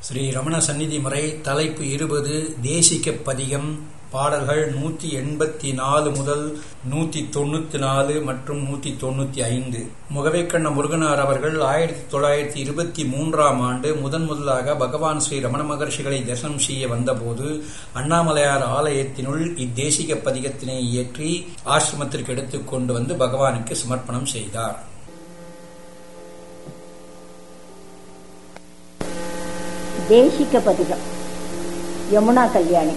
ஸ்ரீ ரமண சந்நிதி முறை தலைப்பு இருபது தேசிக பதிகம் பாடல்கள் நூத்தி எண்பத்தி நாலு முதல் நூத்தி தொண்ணூத்தி நாலு மற்றும் நூத்தி தொண்ணூத்தி ஐந்து முகவைக்கண்ண முருகனார் அவர்கள் ஆயிரத்தி தொள்ளாயிரத்தி இருபத்தி மூன்றாம் ஆண்டு முதன் முதலாக பகவான் ஸ்ரீ ரமண மகர்ஷிகளை தரிசனம் செய்ய வந்தபோது அண்ணாமலையார் ஆலயத்தினுள் இத்தேசிக பதிகத்தினை இயற்றி ஆசிரமத்திற்கு எடுத்துக் கொண்டு வந்து பகவானுக்கு சமர்ப்பணம் செய்தார் தேசிக பதிகம் யமுனா கல்யாணி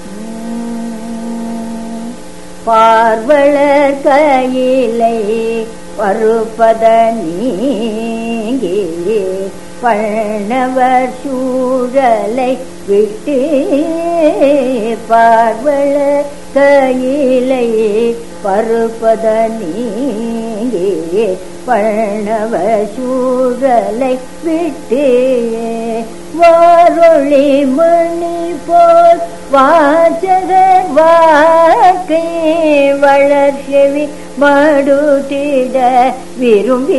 பார்வளர் கையிலை பருப்பத நீங்கி பழனவர் சூழலை விட்டு பார்வளர் கையிலை பருப்பத நீங்கி பழனவ சூழலை விட்டு வாரொளி மணி போல் வாசகர் வாக்கை வளர்ச்செவி மடுத்திட விரும்பி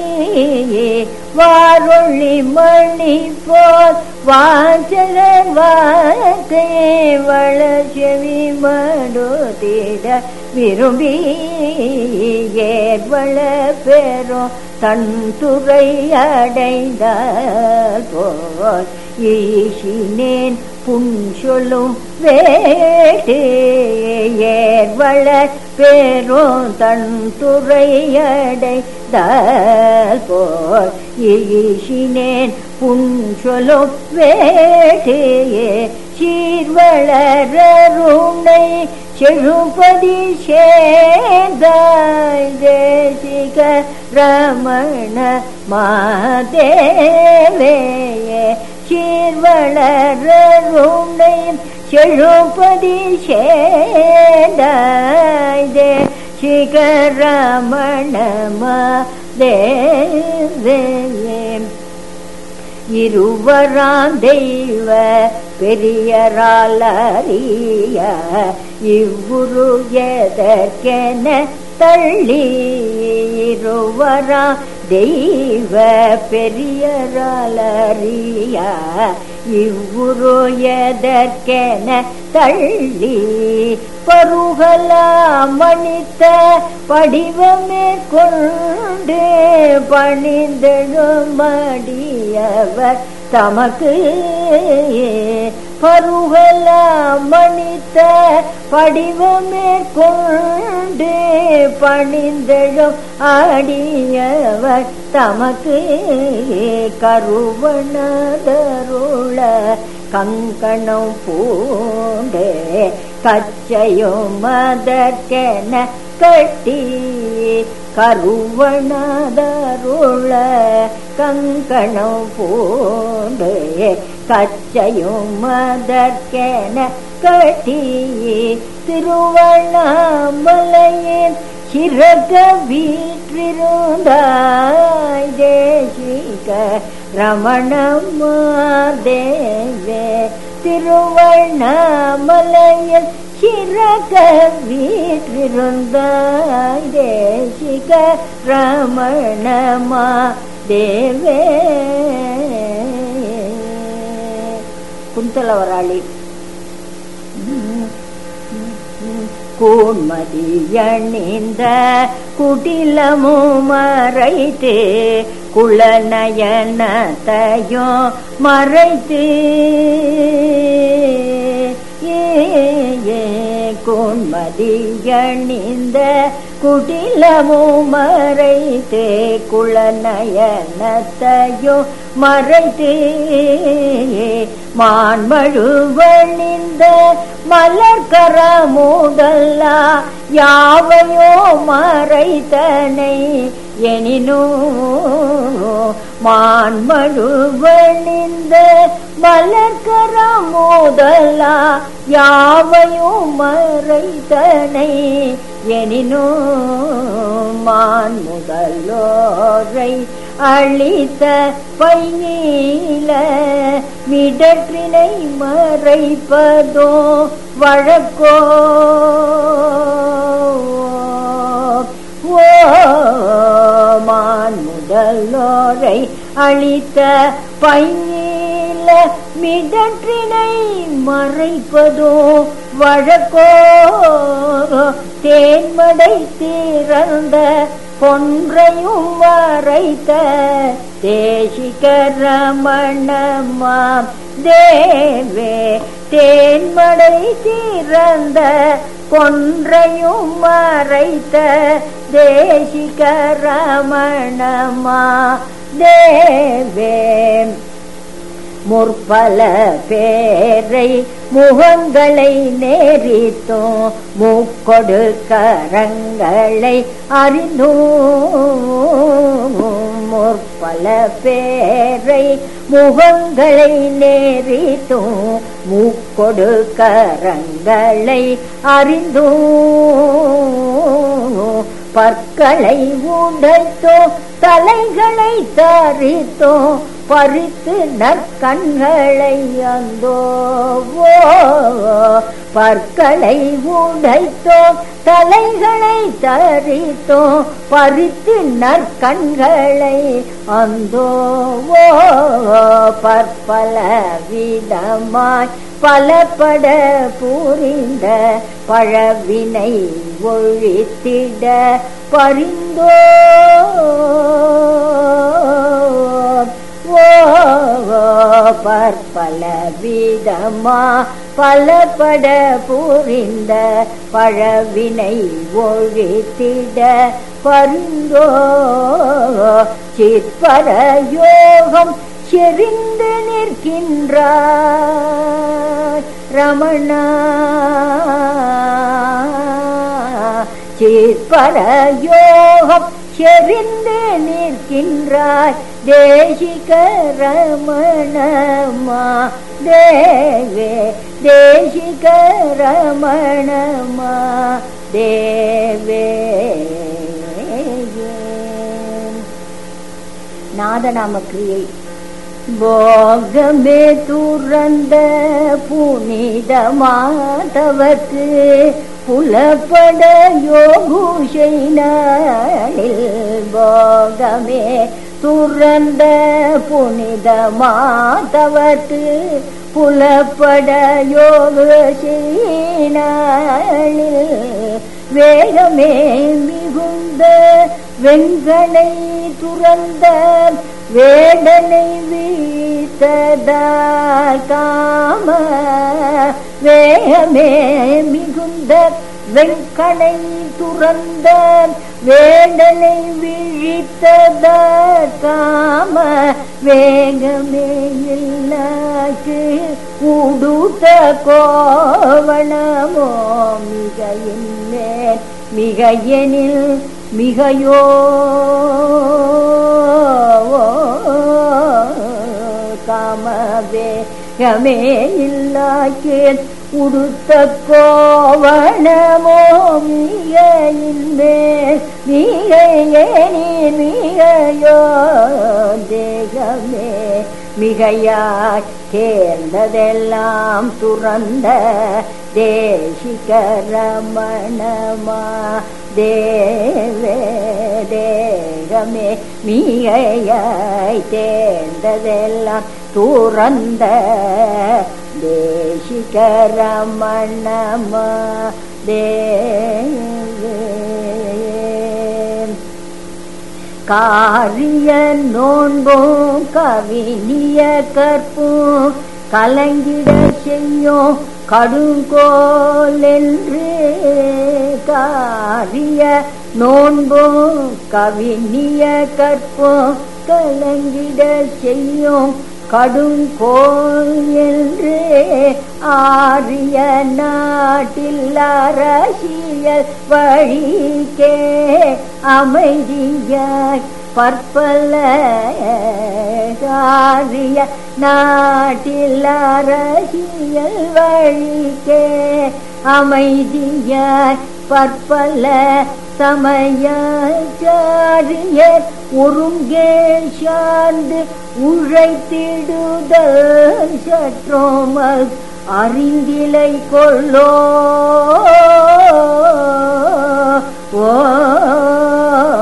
வாரொளி மணி போல் வாசகர் வாக்கை வளர்ச்செவி மடுத்திட விரும்பி ஏர்வள பெறும் தன் துறை அடைந்த போல் ஈசினேன் புன் சொல்லும் வேட்டு ஏர்வள பெறும் தன் துறை அடைந்த போல் ஈசினேன் புன் சொல்லும் வேட்டு சீர்வளருணை செழுபதி சேந்தாய் தேசிக ரமண மாதேவே சீர்வளருணை செழுபதி சேந்தாய் தேசிக ரமண மாதேவே இருவராம் தெய்வ பெரியரால் அறிய இவ்வுரு எதற்கென தள்ளி இருவராம் தெய்வ பெரியரால் அறிய இவ்வுரு எதற்கென தள்ளி பருகலா மணித்த படிவமே கொண்டு பணிந்தெழும் மடியவர் தமக்கு பருகலா மணித்த படிவமே கொண்டு பணிந்தெழும் அடியவர் தமக்கு கருவணதருள கங்கணம் பூண்டு கச்சையும் மதற்கென கட்டி கருவணதருள கங்கணம் பூண்டு கச்சையும் மதற்கென கட்டி திருவண்ணாமலையின் சிறக வீற்றிருந்தாய் தேசிக ரமணம்மா தேவே திருவண்ணாமலையில் சிறக வீற்றிருந்தாய் தேசிக ரமணமா தேவே குந்தலவராளி கூன்மதியணிந்த குடிலமு மறைத்து குளநயனத்தையோ மறைத்து கூன்மதியணிந்த குடிலமு மறைத்து குளநயனத்தையோ மறைத்து மான்மழுவணிந்த மலர்கர மூடல்லா யாவையோ மறைத்தனை எனினோ மான்மழுவணிந்த மலர்கர மூடல்லா யாவையோ மறைத்தனை எனினோ மான் முதலோரை அளித்த பையில மிடற்றினை மறைப்பதோ வழக்கோ ஓமான் முதலோரை அளித்த பையில மிடற்றினை மறைப்பதோ வழக்கோ தேன்மடை திறந்த கொன்றையும் மறைத்த தேசிகரமணமாம் தேவே தேன்மடை திறந்த கொன்றையும் மறைத்த தேசிகரமணமா தேவே முற்பல பேரை முகங்களை நேரித்தோம் மூக்கொடு கரங்களை அறிந்தோம் முற்பல பேரை முகங்களை நேரித்தோம் மூக்கொடு கரங்களை அறிந்தோம் பற்களை உடைத்தோ தலைகளை தரித்தோ பறித்து நற்கண்களை அந்தோ பற்களை உடைத்தோ தலைகளை தரித்தோ பறித்து நற்கண்களை அந்தோ பற்பல விதமாய் பலப்பட புரிந்த பழவினை ஒழித்திட பரிந்தோ பற்பல விதமா பலப்பட புரிந்த பழவினை ஒழித்திட பரிந்தோ சிற்பர யோகம் செறிந்து நிற்கின்றார் ரமணா சிற்பர யோகம் செறிந்து நிற்கின்றாய் தேசிக ரமணமா தேவே தேசிக ரமணமா தேவே நாதநாம கிரியை போகமே துறந்த புனித மாதவர்க்கு புலப்பட யோகுஷை நாளில் போகமே துறந்த புனித மாதவர்க்கு புலப்பட யோகுஷை நாளில் வேகமே மிகுந்த வெங்கனை துறந்த வேடனை வீத்ததால் காம வேகமே மிகுந்த வெங்கனை துறந்த வேடனை விழித்தத காம வேகமே இல்லாக்கு உடுத்த கோவணமோ மிகையின் மேல் மிகையெனில் மிகையோ காமவே கமே இல்லாக்கே உடுத்த கோவணமோ மிகையின்மே மிகையே நீ மிகையோ தேகமே மிகையாய் தேர்ந்ததெல்லாம் துறந்த தேசிகரமணமா தேவே தேகமே மிகையாய் தேர்ந்ததெல்லாம் துறந்த தேசிகரமணமா தேவே காரிய நோன்பும் கவினிய கற்பும் கலங்கிட செய்யும் கடுங்கோல் என்று காரிய நோன்பும் கவினிய கற்பும் கலங்கிட செய்யும் கடுங்கோல் என்று ஆரிய நாட்டில் அரசியல் வழிக்கே அமைதியாய் பற்பல ஆரிய நாட்டில் அரசியல் வழிக்கே அமைதியாய் பற்பல சமயாச்சாரியர் ஒருங்கே சார்ந்து உழைத்திடுதல் சற்றோமல் அறிந்திலை கொள்ளோ ஓ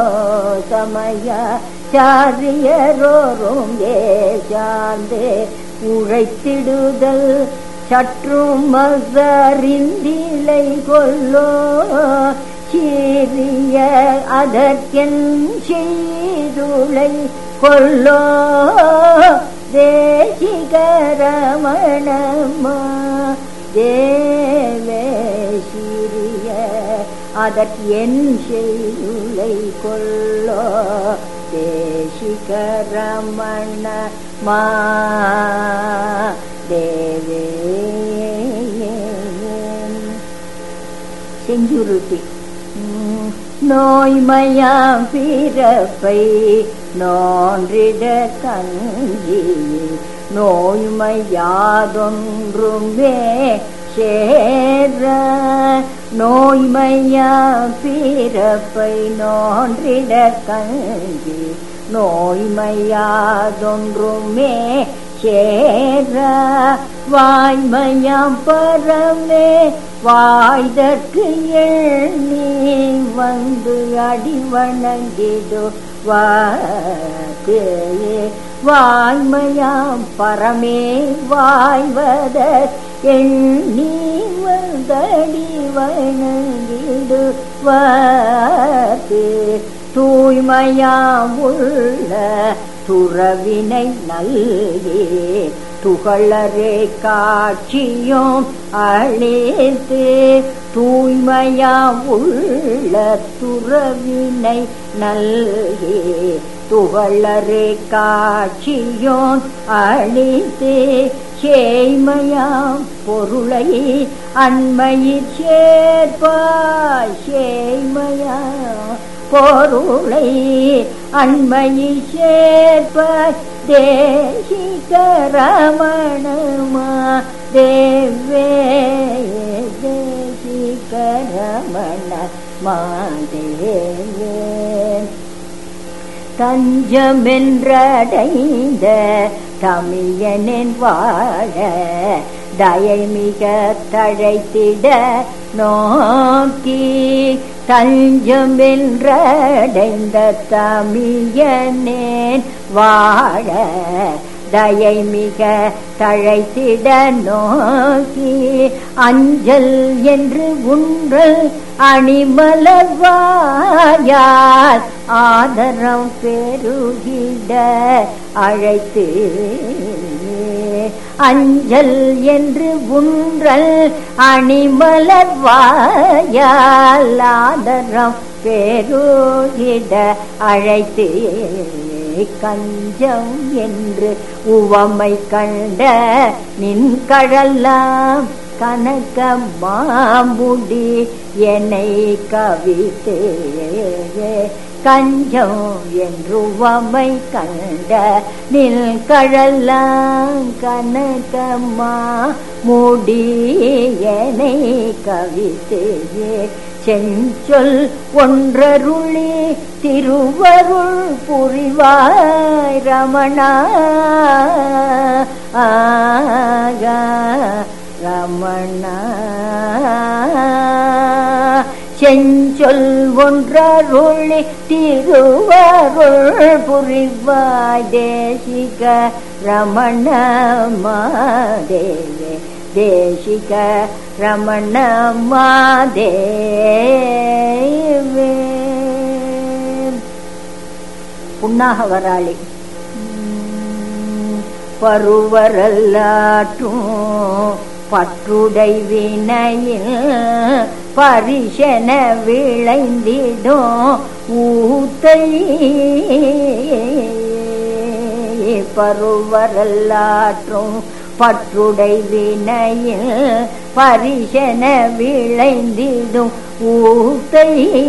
சமய சாரியரோரும் சார்ந்து உழைத்திடுதல் சற்றும் மகரிந்திலை கொல்லோ சீரிய அதற்கென் செய்துளை கொல்லோ தேசிகரமணமா தேவே சிறிய அதற்கு என் செய்துளை கொல்லோ தேசிகரமண மா தேவே செஞ்சுருட்டி நோய்மயாம் பிறப்பை நோன்றிட கஞ்சி நோய்மையாதொன்றுமே சேர நோய்மையாம் பிறப்பை நோன்றிட கஞ்சி நோய்மையாதொன்றுமே சேர வாய்மையாம் பரமே வாய்தற்கு எண்ணி வந்து அடி வணங்கிடு வாக்கு வாய்மையாம் பரமே வாய்வத எண்ணி வந்தடி வணங்கிடு வாக்கு தூய்மையாம் உள்ள துறவினை நல்கி துகளரே காட்சியும் அழித்து தூய்மையாம் உள்ள துறவினை நல்கி துகளரே காட்சியும் அழித்து சேய்மையாம் பொருளை அண்மையில் சேர்ப்பாய் சேய்மையாம் பொருளை அண்மையில் சேர்ப்பாய் தேசிகரமணமா தேவே தேசிகரமண மாதேவே தஞ்சமென்றடைந்த தமிழனின் வாழ தயை மிக தழைத்திட நோக்கி தஞ்சமென்றடைந்த தமிழனேன் வாழ தயை மிக தழைத்திட நோக்கி அஞ்சல் என்று உன்றல் அணிமலர்வாயால் ஆதரம் பெருகிட அழைத்து அஞ்சல் என்று உன்றல் அணிமலர்வாயால் ஆதரம் பெருகிட அழைத்து கஞ்சம் என்று உவமை கண்ட நின் கடலாம் கனக மாமுடி என்னை கவித்து கஞ்சம் என்றுவமை கண்ட நில் கழலாம் கனகமா முடி என்னை கவித்து செஞ்சொல் ஒன்றருளி திருவருள் புரிவாய் ரமணா ஆகா ரமணா செஞ்சொல் ஒன்றருளி திருவருள் புரிவாய் தேசிக ரமண மாதேவே தேசிக ரமண மாதேவே புன்னாக வராளி பருவரல்லாற்றும் பற்றுடை வினையில் பரிசன விளைந்திடும் ஊத்தை பருவரல்லாற்றும் பற்றுடை வினையில் பரிசன விளைந்திடும் ஊத்தை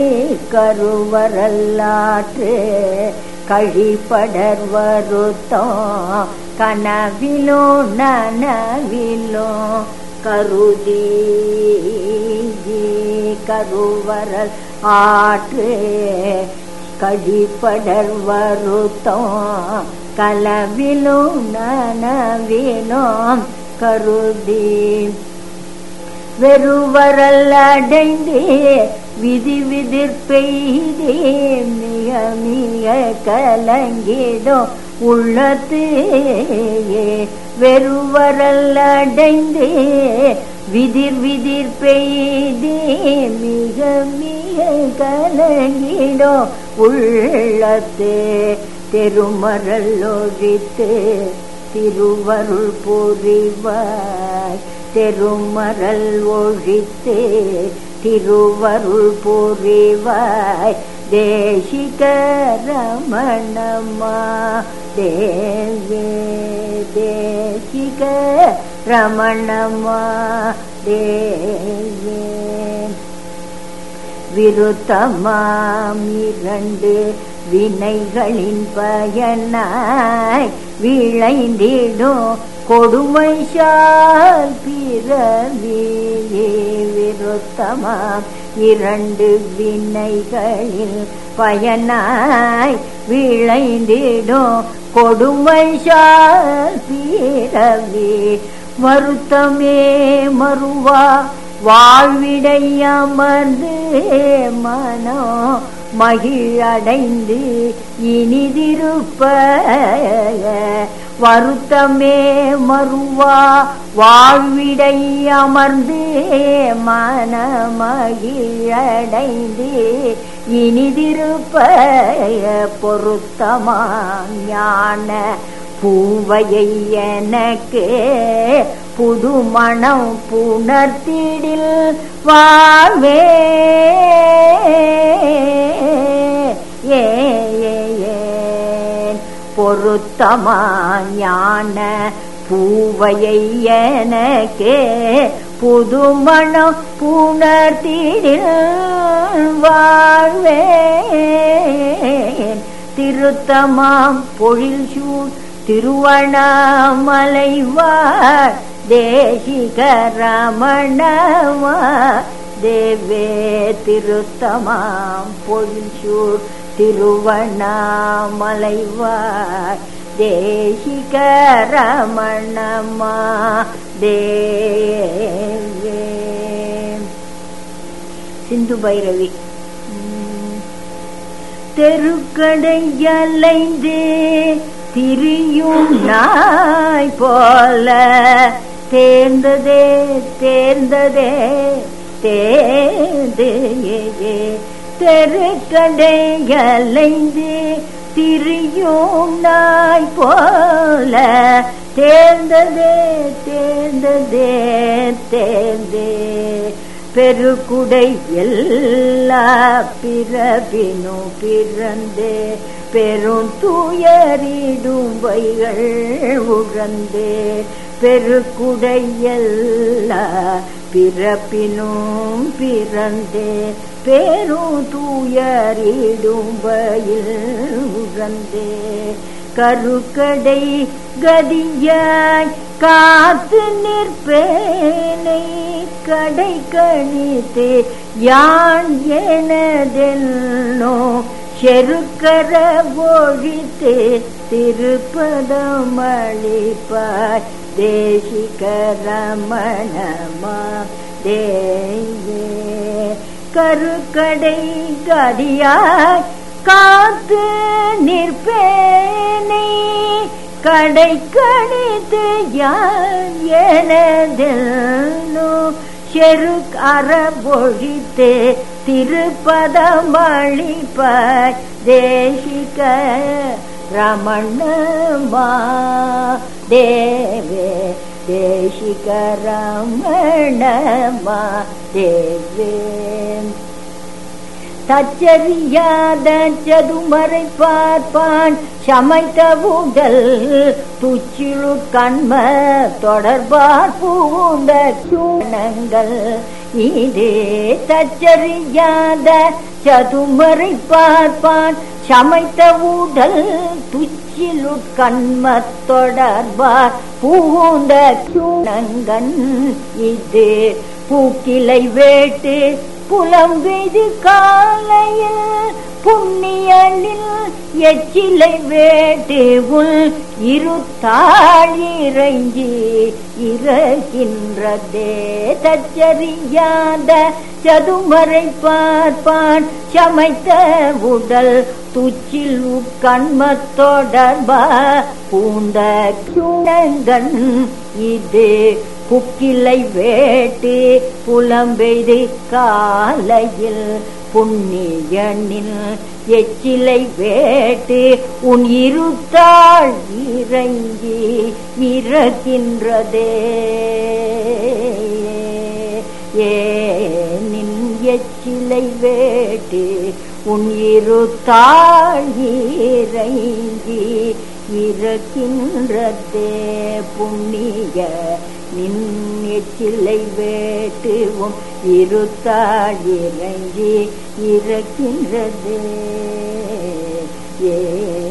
கருவரல்லாற்று கழிப்படர் வருத்தம் கனவிலோ நனவிலோ கருதி கருவரல் ஆற்று கழிப்படர் வருத்தம் கலவிலோ நனவிலோ கருதி வெறுவரல் அடைந்து விதி விதிர் பெய்தே மிக மிக கலங்கிடும் உள்ளத்து வெறுவரல் அடைந்து விதிர் விதிர் பெய்தே மிக மிக கலங்கிடும் உள்ளத்து தெருமரல் ஒழித்து திருவருள் புரிவாய் தெருமரல் ஒழித்து திருவருள் புரிவாய் தேசிக ரமணமா தேவே தேசிக ரமணமா தேவே விருத்தமாம் இரண்டு வினைகளின் பயனாய் விளைந்திடும் கொடுமைஷால் பிறவியே விருத்தமாம் இரண்டு வினைகளில் பயனாய் விளைந்திடும் கொடுமைஷால் பிறவி வருத்தமே மறுவா வாழ்விடை அமர்ந்து மனோ மகிழடைந்து இனிதிருப்ப வருத்தமே மறுவா வாழ்விடை அமர்ந்து மன மகிழடைந்து இனிதிருப்ப பொருத்தமா ஞான பூவையை எனக்கு புது மனம் புணர்த்திடில் வாழ்வே ஏ பொருத்தமா ஞான பூவையை எனக்கு புது மனம் புணர்த்திடில் வாழ்வே திருத்தமாம் பொழில் சூழ் திருவண்ணாமலைவார் தேசிக ரமணவா தேவே திருத்தமாம் பொழில் திருவண்ணாமலைவார் தேசிக ரமணமா தேவே சிந்து பைரவி தெருக்கடையலைந்து திரியும் நாய் போல தேர்ந்ததே தேர்ந்ததே தேர்ந்து தெருக்கடையலைந்து திரியும் நாய் போல தேர்ந்ததே தேர்ந்ததே தேர்ந்தே பெருக்குடை எல்லா பிறவினு பிறந்தே பெரும் துயரிடும்பைகள் உழந்தே பெருக்குடை எல்லா பிறப்பினும் பிறந்தே பெரும் தூயரிடும்பையில் உழந்தே கருக்கடை கதியாய் காத்து நிற்பேனை கடை கணித்து யான் எனதென்னோ செருக்கர ஒழித்து திருப்பதமளிப்பாய் தேசிக ரமணமா தேவே கருக்கடை கதியாய் காத்து நிற்பேனை கடை கணித்து யான் எனதென்னோ செருக் அறபொழித்து திருப்பதமளிப்பாய் தேசிக ரமணமா தேவே தேசிக ரமணமா தேவே தச்சரியாத சதுமறை பார்ப்பான் சமைத்த உடல் துச்சிலு கண்ம தொடர்பார் பூண்ட சூனங்கள் இது தச்சரியாத சதுமறை பார்ப்பான் சமைத்த உடல் துச்சிலு கண்ம தொடர்பார் பூண்ட சூனங்கன் இது பூக்கிளை வேட்டு புலம்பெய்து காலையில் புண்ணியனில் எச்சிலை வேட்டு உள் இருத்தாள் இறைஞ்சி இறகின்றதே தச்சரியாத சதுமறை பார்ப்பான் சமைத்த உடல் துச்சில் உட்கண்ம தொடர்பா பூந்த சுணங்கன் இது புக்கிலை வேட்டு புலம்பெய்து காலையில் புண்ணியனில் எச்சிலை வேட்டு உன் இருத்தாள் இறங்கி இறக்கின்றதே ஏனின் எச்சிலை வேட்டு உன் இருத்தாள் இறங்கி இறக்கின்றதே புண்ணிய நின் எச்சிலை வேட்டுவும் இருத்தாள் இறங்கி இறக்கின்றதே ஏ